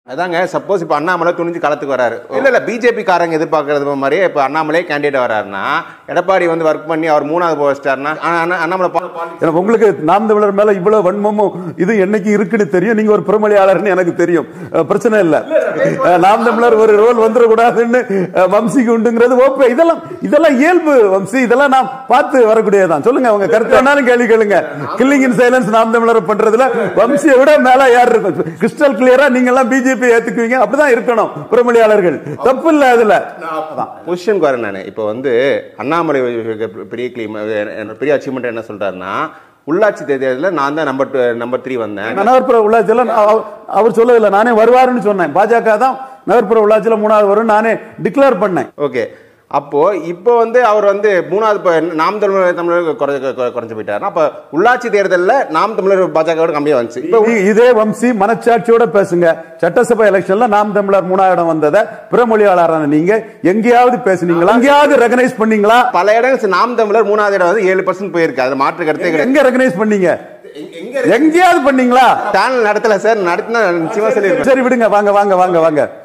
அதாங்க சப்போஸ் இப்போ அண்ணாமலை துணிஞ்சு களத்துக்கு வராரு இல்ல இல்ல பிஜேபி காரங்க எதிர்பார்க்கறது மாதிரி இப்போ அண்ணாமலே கேண்டிடேட் வராருன்னா எடப்பாடி வந்து ஒர்க் பண்ணி அவர் மூணாவது போஸ்டார்னா அண்ணாமலை பா- எனக்கு உங்களுக்கு நாம் தமிழர் மேல இவ்வளவு வன்மமும் இது என்னைக்கு இருக்குன்னு தெரியும் நீங்க ஒரு பிரமொழியாளர்னு எனக்கு தெரியும் அஹ் பிரச்சனை இல்ல அஹ் நாம் தமிழர் ஒரு ரோல் வந்துடக்கூடாதுன்னு அஹ் வம்சிக்கு உண்டுங்கிறது ஓப்பே இதெல்லாம் இதெல்லாம் இயல்பு வம்சி இதெல்லாம் நாம் பார்த்து வரக்கூடியதுதான் சொல்லுங்க அவங்க கருத்து வேணாலும் கேள்வி கேளுங்க கில்லிங் இன் சைலன்ஸ் நாம் தமிழர் பண்றதுல வம்சியை விட மேல யார் இருக்கும் கிறிஸ்டல் கிளியரா நீங்க எல்லாம் பிஜேபி ஏத்துக்குவீங்க அப்படிதான் இருக்கணும் பிரமொழியாளர்கள் தப்பு இல்ல அதுல பொசிஷனுக்கு வரேன் நான் இப்போ வந்து அண்ணாமலை பெரிய கிளீம் பெரிய அச்சீவ்மெண்ட் என்ன சொல்றாருன்னா உள்ளாட்சி தேர்தலில் நான் தான் நம்பர் நம்பர் த்ரீ வந்தேன் நகர்ப்புற உள்ளாட்சியில அவ- அவர் சொல்லவில்லை நானே வருவாருன்னு சொன்னேன் பாஜக தான் நகர்ப்புற உள்ளாட்சியில மூணாவது வரும் நானே டிக்ளேர் பண்ணேன் ஓகே அப்போ இப்போ வந்து அவர் வந்து மூணாவது இப்போ நாம் தமிழர் தமிழர் குறைஞ்ச குறை- குறைஞ்சு போயிட்டாரு அப்போ உள்ளாட்சி தேர்தலில் நாம் தமிழர் பாஜகவோட கம்மியாக வந்துச்சு இப்போ இ- இதே வம்சி மனச்சாட்சியோட பேசுங்க சட்டசபை எலெக்ஷன்ல நாம் தமிழர் மூணாவது இடம் வந்ததை பிறமொழியாளரான நீங்க எங்கேயாவது பேசுனீங்களா எங்கேயாவது ரெகனைஸ் பண்ணீங்களா பல இடங்கள் நாம் தமிழர் மூணாவது இடம் வந்து ஏழு பர்சன்ட் போயிருக்கு அது மாற்று கருத்தே கிடையாது எங்க ரெகனைஸ் பண்ணீங்க எங்கேயாவது பண்ணீங்களா சேனல் நடத்தல சார் நடத்தினா நிச்சயமா சொல்லியிருப்பேன் சரி விடுங்க வாங்க வாங்க வாங்க வாங்க